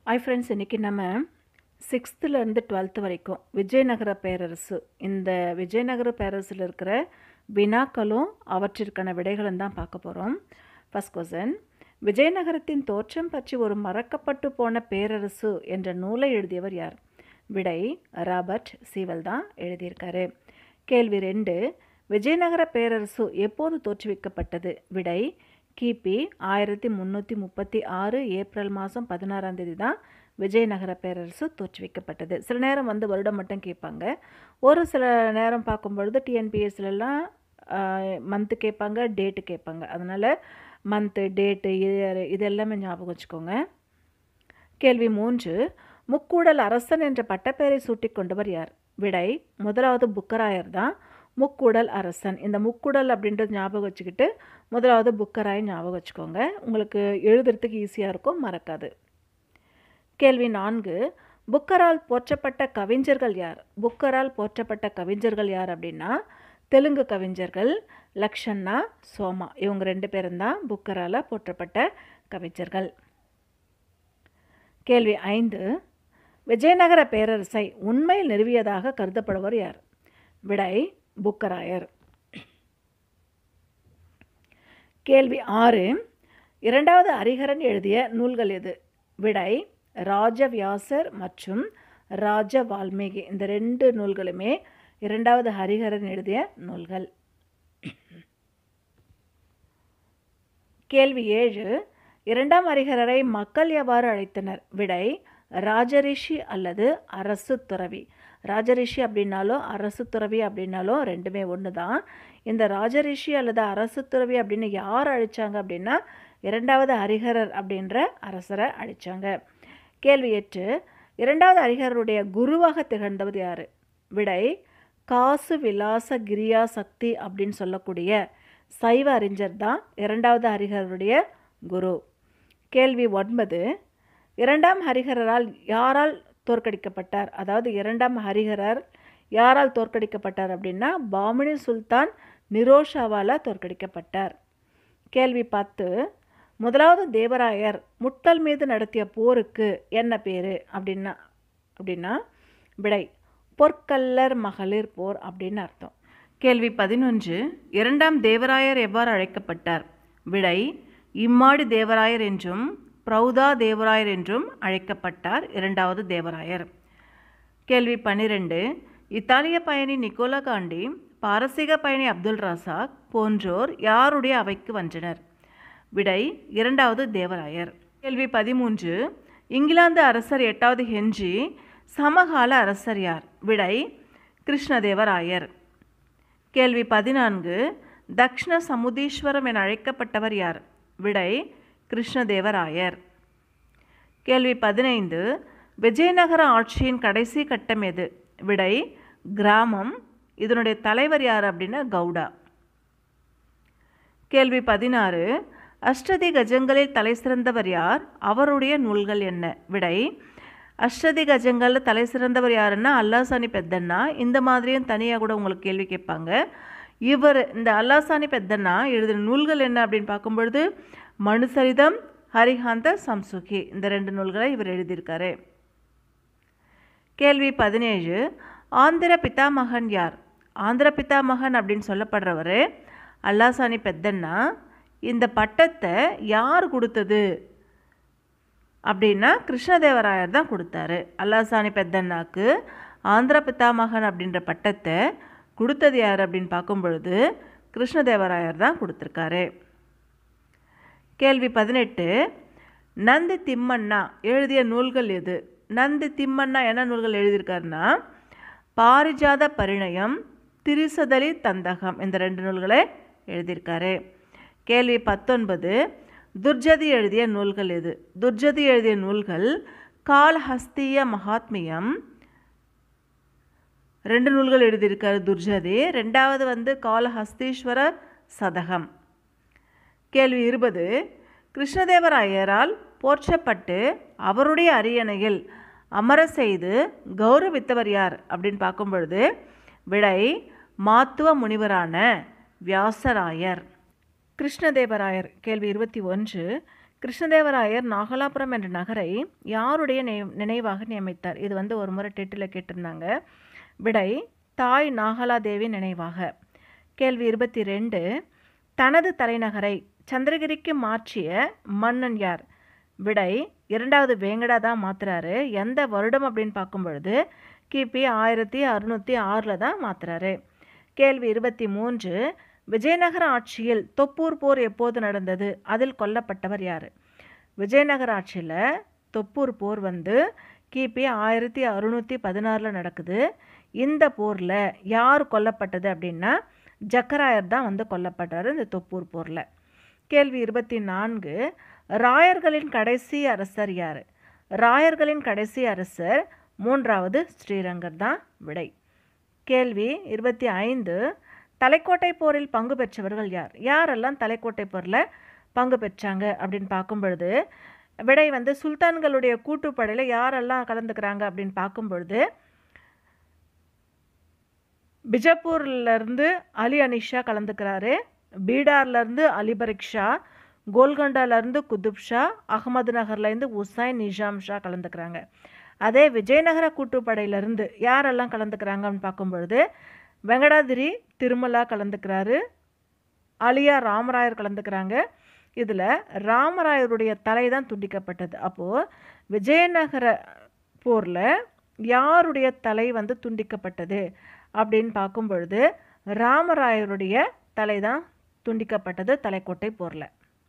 hi friends இன்றைக்கி நம்ம சிக்ஸ்த்துலேருந்து டுவெல்த்து வரைக்கும் விஜயநகர பேரரசு இந்த விஜயநகர பேரரசில் இருக்கிற வினாக்களும் அவற்றிற்கான விடைகளும் தான் பார்க்க போகிறோம் ஃபஸ்ட் கொஸ்டின் விஜயநகரத்தின் தோற்றம் பற்றி ஒரு மறக்கப்பட்டு போன பேரரசு என்ற நூலை எழுதியவர் யார் விடை ராபர்ட் சீவல் தான் எழுதியிருக்காரு கேள்வி ரெண்டு விஜயநகர பேரரசு எப்போது தோற்றுவிக்கப்பட்டது விடை கிபி ஆயிரத்தி முந்நூற்றி முப்பத்தி ஆறு ஏப்ரல் மாதம் பதினாறாம் தேதி தான் விஜயநகர பேரரசு தோற்றுவிக்கப்பட்டது சில நேரம் வந்து வருடம் மட்டும் கேட்பாங்க ஒரு சில நேரம் பார்க்கும்பொழுது டிஎன்பிஎஸ்லலாம் மந்த்து கேட்பாங்க டேட்டு கேட்பாங்க அதனால் மந்த்து டேட்டு இது இது எல்லாமே ஞாபகம் வச்சுக்கோங்க கேள்வி மூன்று முக்கூடல் அரசன் என்ற பட்டப்பெயரை சூட்டி கொண்டவர் யார் விடை முதலாவது புக்கராயர் தான் முக்கூடல் அரசன் இந்த முக்கூடல் அப்படின்றது ஞாபகம் வச்சுக்கிட்டு முதலாவது புக்கராய் ஞாபகம் வச்சுக்கோங்க உங்களுக்கு எழுதுறதுக்கு ஈஸியாக இருக்கும் மறக்காது கேள்வி நான்கு புக்கரால் போற்றப்பட்ட கவிஞர்கள் யார் புக்கரால் போற்றப்பட்ட கவிஞர்கள் யார் அப்படின்னா தெலுங்கு கவிஞர்கள் லக்ஷண்ணா சோமா இவங்க ரெண்டு பேரும் தான் புக்கரால் போற்றப்பட்ட கவிஞர்கள் கேள்வி ஐந்து விஜயநகர பேரரசை உண்மையில் நிறுவியதாக கருதப்படுவர் யார் விடை புக்கராயர் கேள்வி ஆறு இரண்டாவது ஹரிஹரன் எழுதிய நூல்கள் எது விடை ராஜவியாசர் மற்றும் ராஜ வால்மீகி இந்த ரெண்டு நூல்களுமே இரண்டாவது ஹரிஹரன் எழுதிய நூல்கள் கேள்வி ஏழு இரண்டாம் ஹரிஹரரை மக்கள் எவ்வாறு அழைத்தனர் விடை ராஜரிஷி அல்லது அரசு துறவி ராஜரிஷி அப்படின்னாலும் அரசு துறவி அப்படின்னாலும் ரெண்டுமே ஒன்று தான் இந்த ராஜரிஷி அல்லது அரசு துறவி அப்படின்னு யார் அழித்தாங்க அப்படின்னா இரண்டாவது ஹரிஹரர் அப்படின்ற அரசரை அழித்தாங்க கேள்வி எட்டு இரண்டாவது ஹரிஹரருடைய குருவாக திகழ்ந்தவர் யார் விடை காசு விலாச கிரியா சக்தி அப்படின்னு சொல்லக்கூடிய சைவ அறிஞர் தான் இரண்டாவது ஹரிஹரருடைய குரு கேள்வி ஒன்பது இரண்டாம் ஹரிஹரரால் யாரால் தோற்கடிக்கப்பட்டார் அதாவது இரண்டாம் ஹரிஹரர் யாரால் தோற்கடிக்கப்பட்டார் அப்படின்னா பாமினி சுல்தான் நிரோஷாவால் தோற்கடிக்கப்பட்டார் கேள்வி பத்து முதலாவது தேவராயர் முட்டல் மீது நடத்திய போருக்கு என்ன பேர் அப்படின்னா அப்படின்னா விடை பொற்கல்லர் மகளிர் போர் அப்படின்னு அர்த்தம் கேள்வி பதினொன்று இரண்டாம் தேவராயர் எவ்வாறு அழைக்கப்பட்டார் விடை இம்மாடி தேவராயர் என்றும் பிரௌதா தேவராயர் என்றும் அழைக்கப்பட்டார் இரண்டாவது தேவராயர் கேள்வி பன்னிரெண்டு இத்தாலிய பயணி நிக்கோலா காண்டி பாரசீக பயணி அப்துல் ராசாக் போன்றோர் யாருடைய அவைக்கு வந்தனர் விடை இரண்டாவது தேவராயர் கேள்வி பதிமூன்று இங்கிலாந்து அரசர் எட்டாவது ஹென்றி சமகால அரசர் யார் விடை கிருஷ்ணதேவராயர் கேள்வி பதினான்கு தக்ஷண சமுதீஸ்வரம் என அழைக்கப்பட்டவர் யார் விடை கிருஷ்ணதேவராயர் கேள்வி பதினைந்து விஜயநகர ஆட்சியின் கடைசி கட்டம் எது விடை கிராமம் இதனுடைய தலைவர் யார் அப்படின்னா கவுடா கேள்வி பதினாறு அஷ்டதி கஜங்களில் தலை சிறந்தவர் யார் அவருடைய நூல்கள் என்ன விடை அஷ்டதி கஜங்களில் தலை சிறந்தவர் யாருன்னா அல்லாசானி பெத்தண்ணா இந்த மாதிரியும் தனியாக கூட உங்களுக்கு கேள்வி கேட்பாங்க இவர் இந்த அல்லாசானி பெத்தண்ணா எழுதின நூல்கள் என்ன அப்படின்னு பார்க்கும்பொழுது மனுசரிதம் ஹரிகாந்த சம்சுகி இந்த ரெண்டு நூல்களை இவர் எழுதியிருக்காரு கேள்வி பதினேழு ஆந்திர பிதாமகன் யார் ஆந்திர பிதாமகன் அப்படின்னு சொல்லப்படுறவர் அல்லாசானி பெத்தண்ணா இந்த பட்டத்தை யார் கொடுத்தது அப்படின்னா கிருஷ்ணதேவராயர் தான் கொடுத்தாரு அல்லாசானி பெத்தண்ணாக்கு ஆந்திர பிதாமகன் அப்படின்ற பட்டத்தை கொடுத்தது யார் அப்படின்னு பார்க்கும் பொழுது கிருஷ்ணதேவராயர் தான் கொடுத்துருக்காரு கேள்வி பதினெட்டு நந்தி திம்மண்ணா எழுதிய நூல்கள் எது நந்தி திம்மண்ணா என்ன நூல்கள் எழுதியிருக்காருன்னா பாரிஜாத பரிணயம் திரிசதலி தந்தகம் இந்த ரெண்டு நூல்களை எழுதியிருக்காரு கேள்வி பத்தொன்பது துர்ஜதி எழுதிய நூல்கள் எது துர்ஜதி எழுதிய நூல்கள் கால்ஹஸ்திய மகாத்மியம் ரெண்டு நூல்கள் எழுதியிருக்காரு துர்ஜதி ரெண்டாவது வந்து காலஹஸ்தீஸ்வர சதகம் கேள்வி இருபது கிருஷ்ணதேவராயரால் போற்றப்பட்டு அவருடைய அரியணையில் அமர செய்து கௌரவித்தவர் யார் அப்படின்னு பார்க்கும் பொழுது விடை மாத்துவ முனிவரான வியாசராயர் கிருஷ்ணதேவராயர் கேள்வி இருபத்தி ஒன்று கிருஷ்ணதேவராயர் நாகலாபுரம் என்ற நகரை யாருடைய நினை- நினைவாக நியமித்தார் இது வந்து ஒரு முறை டெட்டில் கேட்டிருந்தாங்க விடை தாய் நாகலாதேவி நினைவாக கேள்வி இருபத்தி ரெண்டு தனது தலைநகரை சந்திரகிரிக்கு மாற்றிய மன்னன் யார் விடை இரண்டாவது வேங்கடா தான் மாத்துறாரு எந்த வருடம் அப்படின்னு பார்க்கும் பொழுது கிபி ஆயிரத்தி அறுநூற்றி ஆறில் தான் மாத்துறாரு கேள்வி இருபத்தி மூன்று விஜயநகர ஆட்சியில் தொப்பூர் போர் எப்போது நடந்தது அதில் கொல்லப்பட்டவர் யார் விஜயநகர ஆட்சியில் தொப்பூர் போர் வந்து கிபி ஆயிரத்தி அறுநூற்றி பதினாறில் நடக்குது இந்த போரில் யார் கொல்லப்பட்டது அப்படின்னா ஜக்கராயர் தான் வந்து கொல்லப்பட்டார் இந்த தொப்பூர் போரில் கேள்வி இருபத்தி நான்கு ராயர்களின் கடைசி அரசர் யார் ராயர்களின் கடைசி அரசர் மூன்றாவது ஸ்ரீரங்கர் தான் விடை கேள்வி இருபத்தி ஐந்து தலைக்கோட்டை போரில் பங்கு பெற்றவர்கள் யார் யாரெல்லாம் தலைக்கோட்டை போரில் பங்கு பெற்றாங்க அப்படின்னு பார்க்கும் பொழுது விடை வந்து சுல்தான்களுடைய கூட்டுப்படையில் யாரெல்லாம் கலந்துக்கிறாங்க அப்படின்னு பார்க்கும் பொழுது பிஜப்பூர்லேருந்து அலி அனிஷா கலந்துக்கிறாரு பீடார்லேருந்து அலிபரிக் ஷா கோல்கொண்டாலேருந்து குதுப் ஷா அகமது நகர்லேருந்து உசைன் நிஜாம் ஷா கலந்துக்கிறாங்க அதே விஜயநகர கூட்டுப்படையிலேருந்து யாரெல்லாம் கலந்துக்கிறாங்கன்னு பார்க்கும் பொழுது வெங்கடாதிரி திருமலா கலந்துக்கிறாரு அலியா ராமராயர் கலந்துக்கிறாங்க இதில் ராமராயருடைய தலை தான் துண்டிக்கப்பட்டது அப்போது விஜயநகர போரில் யாருடைய தலை வந்து துண்டிக்கப்பட்டது அப்படின்னு பார்க்கும் பொழுது ராமராயருடைய தலை தான் துண்டிக்கப்பட்டது தலைக்கோட்டை போரில்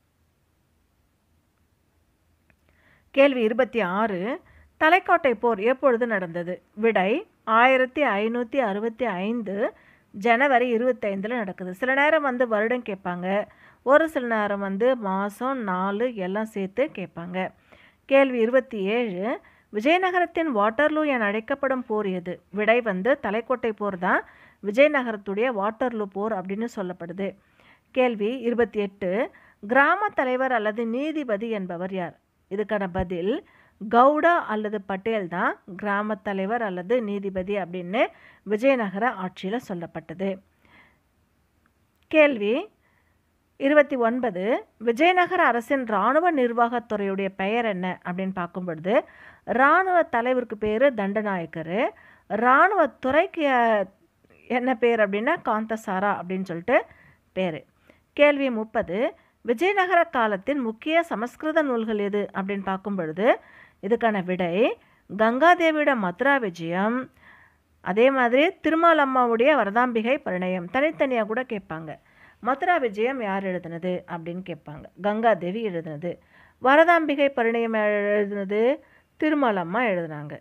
கேள்வி இருபத்தி ஆறு தலைக்கோட்டை போர் எப்பொழுது நடந்தது விடை ஆயிரத்தி ஐநூற்றி அறுபத்தி ஐந்து ஜனவரி இருபத்தைந்தில் நடக்குது சில நேரம் வந்து வருடம் கேட்பாங்க ஒரு சில நேரம் வந்து மாதம் நாலு எல்லாம் சேர்த்து கேட்பாங்க கேள்வி இருபத்தி ஏழு விஜயநகரத்தின் வாட்டர்லூ என அழைக்கப்படும் போர் எது விடை வந்து தலைக்கோட்டை போர் தான் விஜயநகரத்துடைய வாட்டர்லூ போர் அப்படின்னு சொல்லப்படுது கேள்வி இருபத்தி எட்டு கிராம தலைவர் அல்லது நீதிபதி என்பவர் யார் இதுக்கான பதில் கவுடா அல்லது பட்டேல் தான் கிராம தலைவர் அல்லது நீதிபதி அப்படின்னு விஜயநகர ஆட்சியில் சொல்லப்பட்டது கேள்வி இருபத்தி ஒன்பது விஜயநகர அரசின் இராணுவ நிர்வாகத்துறையுடைய பெயர் என்ன அப்படின்னு பார்க்கும் பொழுது இராணுவ தலைவருக்கு பேர் தண்டநாயக்கர் இராணுவ துறைக்கு அஹ், என்ன பேர் அப்படின்னா காந்தசாரா அப்படின்னு சொல்லிட்டு பேர் கேள்வி முப்பது விஜயநகர காலத்தின் முக்கிய சமஸ்கிருத நூல்கள் எது அப்படின்னு பார்க்கும் பொழுது இதுக்கான விடை கங்காதேவியோட மதுரா விஜயம் அதே மாதிரி திருமாலம்மாவுடைய வரதாம்பிகை பரிணயம் தனித்தனியாக கூட கேட்பாங்க மதுரா விஜயம் யார் எழுதுனது அப்படின்னு கேட்பாங்க கங்காதேவி எழுதுனது வரதாம்பிகை பரிணயம் எழுதுனது திருமாலம்மா எழுதுனாங்க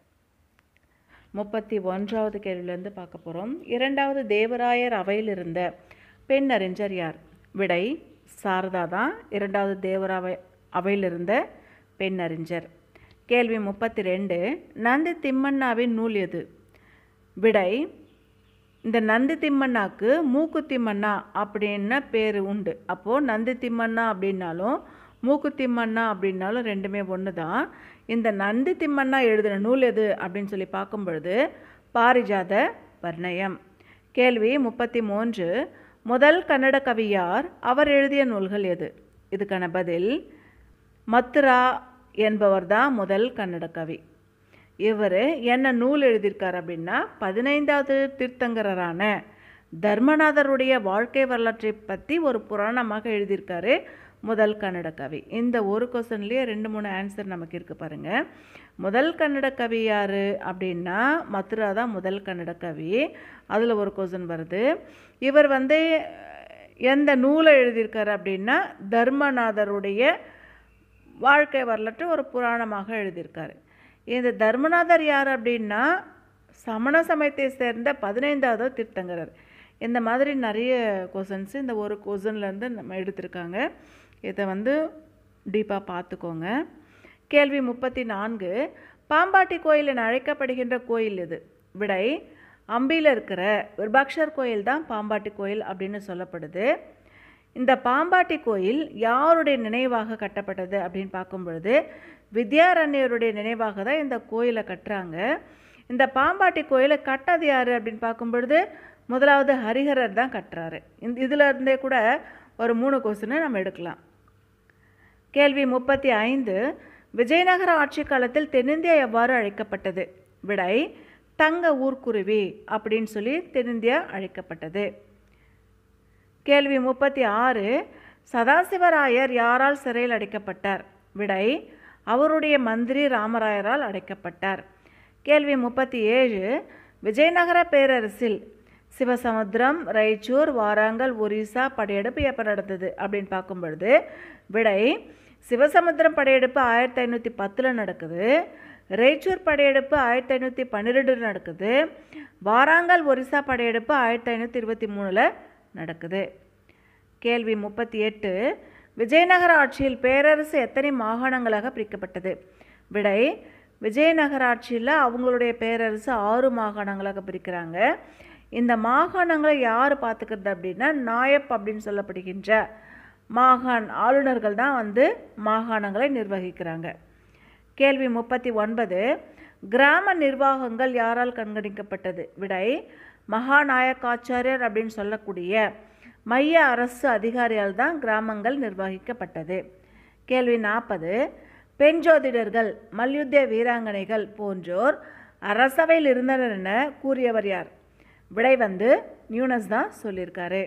முப்பத்தி ஒன்றாவது கேள்வியிலேருந்து பார்க்க போகிறோம் இரண்டாவது தேவராயர் அவையில் இருந்த பெண் அறிஞர் யார் விடை சாரதா தான் இரண்டாவது தேவராவை அவையில் இருந்த பெண் அறிஞர் கேள்வி முப்பத்தி ரெண்டு நந்தி திம்மண்ணாவின் நூல் எது விடை இந்த நந்தி திம்மண்ணாக்கு மூக்கு திம்மண்ணா அப்படின்னு பேர் உண்டு அப்போது நந்தி திம்மண்ணா அப்படின்னாலும் மூக்கு திம்மண்ணா அப்படின்னாலும் ரெண்டுமே ஒன்று தான் இந்த நந்தி திம்மண்ணா எழுதின நூல் எது அப்படின்னு சொல்லி பார்க்கும் பொழுது பாரிஜாத வர்ணயம் கேள்வி முப்பத்தி மூன்று முதல் கன்னட கவியார் அவர் எழுதிய நூல்கள் எது இதுக்கான பதில் மத்துரா என்பவர் தான் முதல் கன்னட கவி இவர் என்ன நூல் எழுதியிருக்கார் அப்படின்னா பதினைந்தாவது தீர்த்தங்கரரான தர்மநாதருடைய வாழ்க்கை வரலாற்றை பற்றி ஒரு புராணமாக எழுதியிருக்காரு முதல் கன்னட கவி இந்த ஒரு கொஸ்டின்லேயே ரெண்டு மூணு ஆன்சர் நமக்கு இருக்கு பாருங்க முதல் கன்னட கவி யார் அப்படின்னா மதுரா தான் முதல் கன்னட கவி அதில் ஒரு கொஸ்டின் வருது இவர் வந்து எந்த நூலை எழுதியிருக்காரு அப்படின்னா தர்மநாதருடைய வாழ்க்கை வரலாற்று ஒரு புராணமாக எழுதியிருக்காரு இந்த தர்மநாதர் யார் அப்படின்னா சமண சமயத்தை சேர்ந்த பதினைந்தாவது தீர்த்தங்கரர் இந்த மாதிரி நிறைய கொஷின்ஸ் இந்த ஒரு கொஷின்லேருந்து நம்ம எடுத்திருக்காங்க இதை வந்து டீப்பாக பார்த்துக்கோங்க கேள்வி முப்பத்தி நான்கு பாம்பாட்டி கோயில் என அழைக்கப்படுகின்ற கோயில் இது விடை அம்பியில் இருக்கிற விருபாக்ஷர் கோயில் தான் பாம்பாட்டி கோயில் அப்படின்னு சொல்லப்படுது இந்த பாம்பாட்டி கோயில் யாருடைய நினைவாக கட்டப்பட்டது அப்படின்னு பார்க்கும் பொழுது வித்யாரண்யருடைய நினைவாக தான் இந்த கோயிலை கட்டுறாங்க இந்த பாம்பாட்டி கோயிலை கட்டது யார் அப்படின்னு பார்க்கும் பொழுது முதலாவது ஹரிஹரர் தான் கட்டுறாரு இந்த இதில் இருந்தே கூட ஒரு மூணு கொஸ்டினை நம்ம எடுக்கலாம் கேள்வி முப்பத்தி ஐந்து விஜயநகர ஆட்சி காலத்தில் தென்னிந்தியா எவ்வாறு அழைக்கப்பட்டது விடை தங்க ஊர்க்குருவி அப்படின்னு சொல்லி தென்னிந்தியா அழைக்கப்பட்டது கேள்வி முப்பத்தி ஆறு சதாசிவராயர் யாரால் சிறையில் அடைக்கப்பட்டார் விடை அவருடைய மந்திரி ராமராயரால் அடைக்கப்பட்டார் கேள்வி முப்பத்தி ஏழு விஜயநகர பேரரசில் சிவசமுத்திரம் ராய்ச்சூர் வாராங்கல் ஒரிசா படையெடுப்பு எப்போ நடந்தது அப்படின்னு பார்க்கும் பொழுது விடை சிவசமுத்திரம் படையெடுப்பு ஆயிரத்தி ஐநூற்றி பத்தில் நடக்குது ராய்ச்சூர் படையெடுப்பு ஆயிரத்தி ஐநூற்றி பன்னிரெண்டில் நடக்குது வாராங்கல் ஒரிசா படையெடுப்பு ஆயிரத்தி ஐநூற்றி இருபத்தி மூணில் நடக்குது கேள்வி முப்பத்தி எட்டு விஜயநகர ஆட்சியில் பேரரசு எத்தனை மாகாணங்களாக பிரிக்கப்பட்டது விடை விஜயநகர ஆட்சியில் அவங்களுடைய பேரரசு ஆறு மாகாணங்களாக பிரிக்கிறாங்க இந்த மாகாணங்களை யார் பார்த்துக்கிறது அப்படின்னா நாயப் அப்படின்னு சொல்லப்படுகின்ற மாகாண் ஆளுநர்கள் தான் வந்து மாகாணங்களை நிர்வகிக்கிறாங்க கேள்வி முப்பத்தி ஒன்பது கிராம நிர்வாகங்கள் யாரால் கண்காணிக்கப்பட்டது விடை மகாநாயக்காச்சாரியர் அப்படின்னு சொல்லக்கூடிய மைய அரசு அதிகாரியால் தான் கிராமங்கள் நிர்வகிக்கப்பட்டது கேள்வி நாற்பது பெண் ஜோதிடர்கள் மல்யுத்த வீராங்கனைகள் போன்றோர் அரசவையில் இருந்தனர் என கூறியவர் யார் விடை வந்து நியூனஸ் தான் சொல்லியிருக்காரு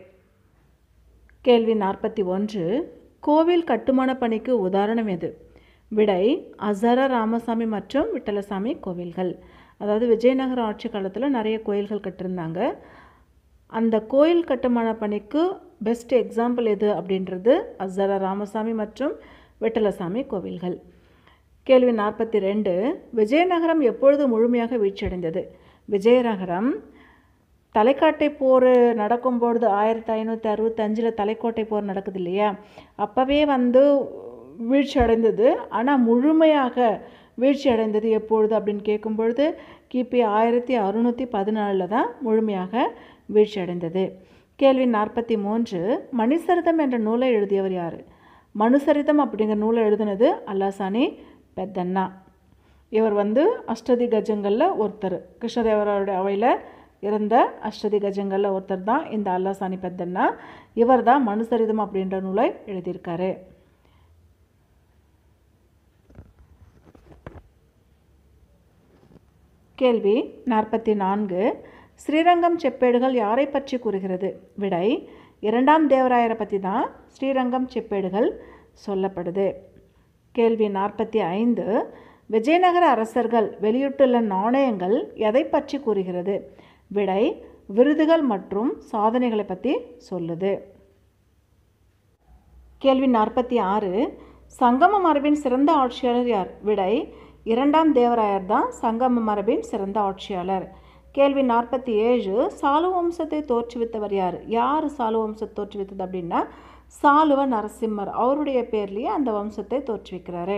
கேள்வி நாற்பத்தி ஒன்று கோவில் கட்டுமான பணிக்கு உதாரணம் எது விடை அசர ராமசாமி மற்றும் விட்டலசாமி கோவில்கள் அதாவது விஜயநகர ஆட்சி காலத்தில் நிறைய கோயில்கள் கட்டிருந்தாங்க அந்த கோயில் கட்டுமான பணிக்கு பெஸ்ட் எக்ஸாம்பிள் எது அப்படின்றது அசர ராமசாமி மற்றும் விட்டலசாமி கோவில்கள் கேள்வி நாற்பத்தி ரெண்டு விஜயநகரம் எப்பொழுது முழுமையாக வீழ்ச்சியடைந்தது விஜயநகரம் தலைக்காட்டை போர் நடக்கும்பொழுது ஆயிரத்தி ஐநூற்றி அறுபத்தஞ்சில் தலைக்கோட்டை போர் நடக்குது இல்லையா அப்போவே வந்து வீழ்ச்சி அடைந்தது ஆனால் முழுமையாக வீழ்ச்சி அடைந்தது எப்பொழுது அப்படின்னு கேட்கும் பொழுது கிபி ஆயிரத்தி அறுநூற்றி பதினாலில் தான் முழுமையாக வீழ்ச்சி அடைந்தது கேள்வி நாற்பத்தி மூன்று மணிசரிதம் என்ற நூலை எழுதியவர் யார் மனுசரிதம் அப்படிங்கிற நூலை எழுதினது அல்லாசானி பெத்தண்ணா இவர் வந்து அஷ்டதி கஜங்களில் ஒருத்தர் கிருஷ்ணதேவரோட அவையில் இருந்த அஷ்டதி கஜங்களில் ஒருத்தர் தான் இந்த அல்லாசானி பெத்தண்ணா இவர் தான் மனுசரிதம் அப்படின்ற நூலை எழுதியிருக்காரு கேள்வி நாற்பத்தி நான்கு ஸ்ரீரங்கம் செப்பேடுகள் யாரை பற்றி கூறுகிறது விடை இரண்டாம் தேவராயரை பற்றி தான் ஸ்ரீரங்கம் செப்பேடுகள் சொல்லப்படுது கேள்வி நாற்பத்தி ஐந்து விஜயநகர அரசர்கள் வெளியிட்டுள்ள நாணயங்கள் எதை பற்றி கூறுகிறது விடை விருதுகள் மற்றும் சாதனைகளை பற்றி சொல்லுது கேள்வி நாற்பத்தி ஆறு சங்கம மரபின் சிறந்த ஆட்சியாளர் யார் விடை இரண்டாம் தேவராயர் தான் சங்கம மரபின் சிறந்த ஆட்சியாளர் கேள்வி நாற்பத்தி ஏழு சாலு வம்சத்தை தோற்றுவித்தவர் யார் யார் சாலு வம்சத்தை தோற்றுவித்தது அப்படின்னா சாலுவ நரசிம்மர் அவருடைய பேர்லேயே அந்த வம்சத்தை தோற்றுவிக்கிறாரு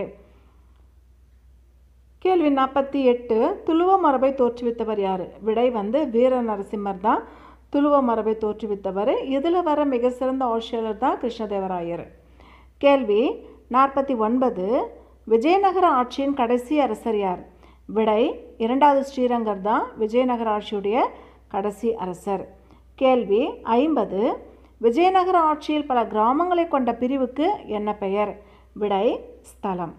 கேள்வி நாற்பத்தி எட்டு துளுவ மரபை தோற்றுவித்தவர் யார் விடை வந்து வீர நரசிம்மர் தான் துளுவ மரபை தோற்றுவித்தவர் இதில் வர மிக சிறந்த ஆட்சியாளர் தான் கிருஷ்ணதேவராயர் கேள்வி நாற்பத்தி ஒன்பது விஜயநகர ஆட்சியின் கடைசி அரசர் யார் விடை இரண்டாவது ஸ்ரீரங்கர் தான் விஜயநகர ஆட்சியுடைய கடைசி அரசர் கேள்வி ஐம்பது விஜயநகர ஆட்சியில் பல கிராமங்களை கொண்ட பிரிவுக்கு என்ன பெயர் விடை ஸ்தலம்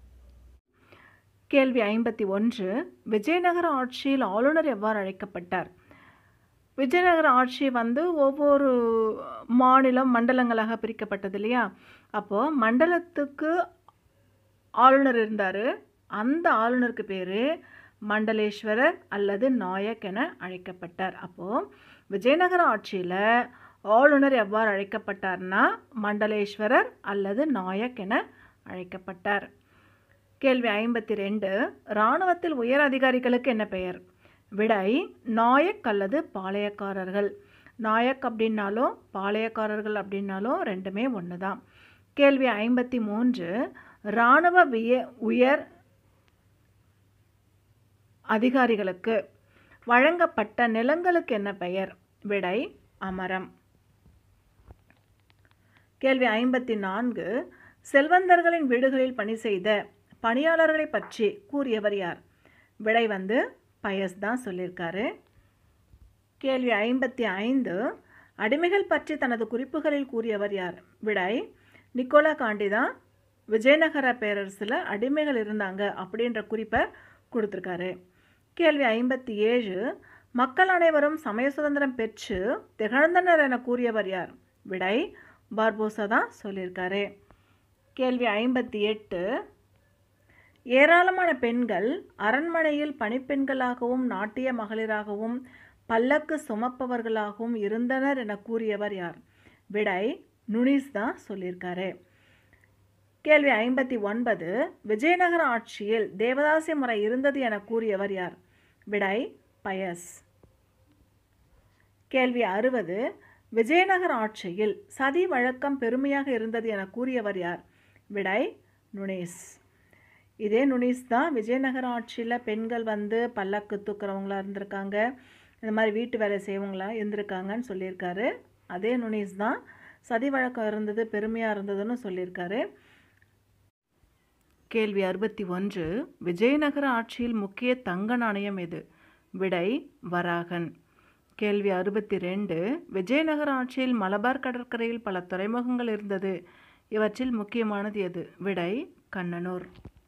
கேள்வி ஐம்பத்தி ஒன்று விஜயநகர ஆட்சியில் ஆளுநர் எவ்வாறு அழைக்கப்பட்டார் விஜயநகர ஆட்சி வந்து ஒவ்வொரு மாநிலம் மண்டலங்களாக பிரிக்கப்பட்டது இல்லையா அப்போது மண்டலத்துக்கு ஆளுநர் இருந்தார் அந்த ஆளுநருக்கு பேர் மண்டலேஸ்வரர் அல்லது நாயக் என அழைக்கப்பட்டார் அப்போது விஜயநகர ஆட்சியில் ஆளுநர் எவ்வாறு அழைக்கப்பட்டார்னா மண்டலேஸ்வரர் அல்லது நாயக் என அழைக்கப்பட்டார் கேள்வி ஐம்பத்தி ரெண்டு இராணுவத்தில் உயர் அதிகாரிகளுக்கு என்ன பெயர் விடை நாயக் அல்லது பாளையக்காரர்கள் நாயக் அப்படின்னாலும் பாளையக்காரர்கள் அப்படின்னாலும் ரெண்டுமே ஒன்று தான் கேள்வி ஐம்பத்தி மூன்று இராணுவ விய உயர் அதிகாரிகளுக்கு வழங்கப்பட்ட நிலங்களுக்கு என்ன பெயர் விடை அமரம் கேள்வி ஐம்பத்தி நான்கு செல்வந்தர்களின் வீடுகளில் பணி செய்த பணியாளர்களை பற்றி கூறியவர் யார் விடை வந்து பயஸ் தான் சொல்லியிருக்காரு கேள்வி ஐம்பத்தி ஐந்து அடிமைகள் பற்றி தனது குறிப்புகளில் கூறியவர் யார் விடை நிக்கோலா காண்டி தான் விஜயநகர பேரரசில் அடிமைகள் இருந்தாங்க அப்படின்ற குறிப்பை கொடுத்துருக்காரு கேள்வி ஐம்பத்தி ஏழு மக்கள் அனைவரும் சமய சுதந்திரம் பெற்று திகழ்ந்தனர் என கூறியவர் யார் விடை பார்போசா தான் சொல்லியிருக்காரு கேள்வி ஐம்பத்தி எட்டு ஏராளமான பெண்கள் அரண்மனையில் பணிப்பெண்களாகவும் நாட்டிய மகளிராகவும் பல்லக்கு சுமப்பவர்களாகவும் இருந்தனர் என கூறியவர் யார் விடை நுனிஸ் தான் சொல்லியிருக்காரு கேள்வி ஐம்பத்தி ஒன்பது விஜயநகர ஆட்சியில் தேவதாசி முறை இருந்தது என கூறியவர் யார் விடை பயஸ் கேள்வி அறுபது விஜயநகர ஆட்சியில் சதி வழக்கம் பெருமையாக இருந்தது என கூறியவர் யார் விடை நுனேஸ் இதே நுனீஸ் தான் விஜயநகர ஆட்சியில் பெண்கள் வந்து பல்லக்கு தூக்குறவங்களா இருந்திருக்காங்க இந்த மாதிரி வீட்டு வேலை செய்வங்களா இருந்திருக்காங்கன்னு சொல்லியிருக்காரு அதே நுனீஸ் தான் சதி வழக்கம் இருந்தது பெருமையாக இருந்ததுன்னு சொல்லியிருக்காரு கேள்வி அறுபத்தி ஒன்று விஜயநகர ஆட்சியில் முக்கிய தங்க நாணயம் எது விடை வராகன் கேள்வி அறுபத்தி ரெண்டு விஜயநகர ஆட்சியில் மலபார் கடற்கரையில் பல துறைமுகங்கள் இருந்தது இவற்றில் முக்கியமானது எது விடை கண்ணனூர்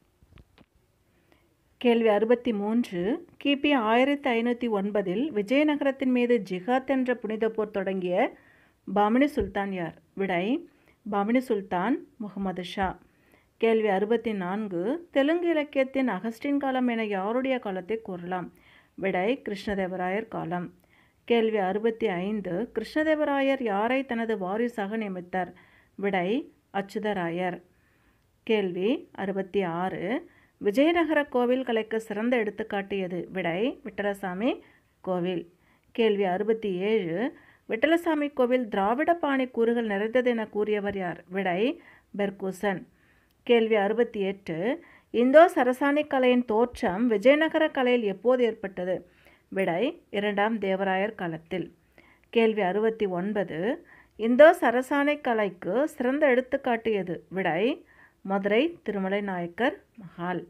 கேள்வி அறுபத்தி மூன்று கிபி ஆயிரத்தி ஐநூற்றி ஒன்பதில் விஜயநகரத்தின் மீது ஜிகாத் என்ற புனித போர் தொடங்கிய பாமினி சுல்தான் யார் விடை பாமினி சுல்தான் முகமது ஷா கேள்வி அறுபத்தி நான்கு தெலுங்கு இலக்கியத்தின் அகஸ்டின் காலம் என யாருடைய காலத்தை கூறலாம் விடை கிருஷ்ணதேவராயர் காலம் கேள்வி அறுபத்தி ஐந்து கிருஷ்ணதேவராயர் யாரை தனது வாரிசாக நியமித்தார் விடை அச்சுதராயர் கேள்வி அறுபத்தி ஆறு விஜயநகர கோவில் கலைக்கு சிறந்த எடுத்துக்காட்டு எது விடை விட்டலசாமி கோவில் கேள்வி அறுபத்தி ஏழு விட்டலசாமி கோவில் திராவிட பாணி கூறுகள் நிறைந்தது என கூறியவர் யார் விடை பெர்கூசன் கேள்வி அறுபத்தி எட்டு இந்தோ சரசாணி கலையின் தோற்றம் விஜயநகர கலையில் எப்போது ஏற்பட்டது விடை இரண்டாம் தேவராயர் காலத்தில் கேள்வி அறுபத்தி ஒன்பது இந்தோ சரசாணி கலைக்கு சிறந்த எடுத்துக்காட்டு எது விடை மதுரை திருமலை நாயக்கர் மஹால்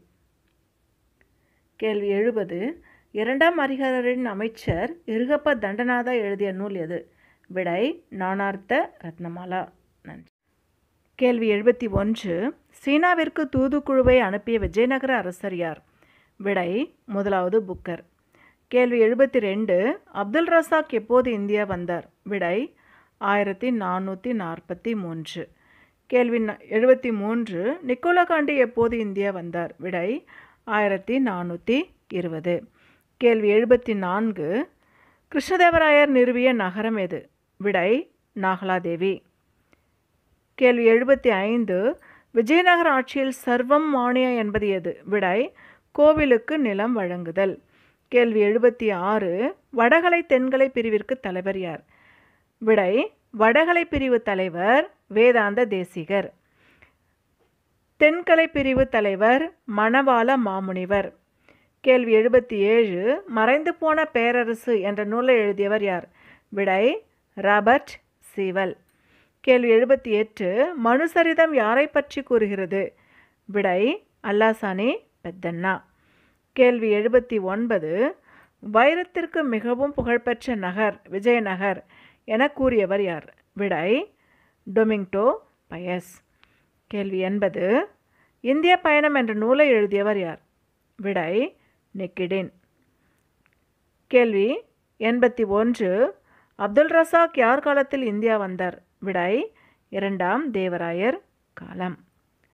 கேள்வி எழுபது இரண்டாம் அரிகரின் அமைச்சர் இருகப்ப தண்டநாதா எழுதிய நூல் எது விடை நானார்த்த ரத்னமாலா நன்றி கேள்வி எழுபத்தி ஒன்று சீனாவிற்கு தூதுக்குழுவை அனுப்பிய விஜயநகர அரசர் யார் விடை முதலாவது புக்கர் கேள்வி எழுபத்தி ரெண்டு அப்துல் ரசாக் எப்போது இந்தியா வந்தார் விடை ஆயிரத்தி நானூற்றி நாற்பத்தி மூன்று கேள்வி எழுபத்தி மூன்று நிக்கோலா காண்டி எப்போது இந்தியா வந்தார் விடை ஆயிரத்தி நானூற்றி இருபது கேள்வி எழுபத்தி நான்கு கிருஷ்ணதேவராயர் நிறுவிய நகரம் எது விடை நாகலாதேவி கேள்வி எழுபத்தி ஐந்து விஜயநகர ஆட்சியில் சர்வம் மானியா என்பது எது விடை கோவிலுக்கு நிலம் வழங்குதல் கேள்வி எழுபத்தி ஆறு வடகலை தென்கலை பிரிவிற்கு தலைவர் யார் விடை வடகலை பிரிவு தலைவர் வேதாந்த தேசிகர் தென்கலை பிரிவு தலைவர் மணவாள மாமுனிவர் கேள்வி எழுபத்தி ஏழு மறைந்து போன பேரரசு என்ற நூலை எழுதியவர் யார் விடை ராபர்ட் சீவல் கேள்வி எழுபத்தி எட்டு மனுசரிதம் யாரை பற்றி கூறுகிறது விடை அல்லாசானி பெத்தண்ணா கேள்வி எழுபத்தி ஒன்பது வைரத்திற்கு மிகவும் புகழ்பெற்ற நகர் விஜயநகர் என கூறியவர் யார் விடை டொமிங்டோ பயஸ் கேள்வி எண்பது இந்திய பயணம் என்ற நூலை எழுதியவர் யார் விடை நெக்கிடின் கேள்வி எண்பத்தி ஒன்று அப்துல் ரசாக் யார் காலத்தில் இந்தியா வந்தார் விடை இரண்டாம் தேவராயர் காலம்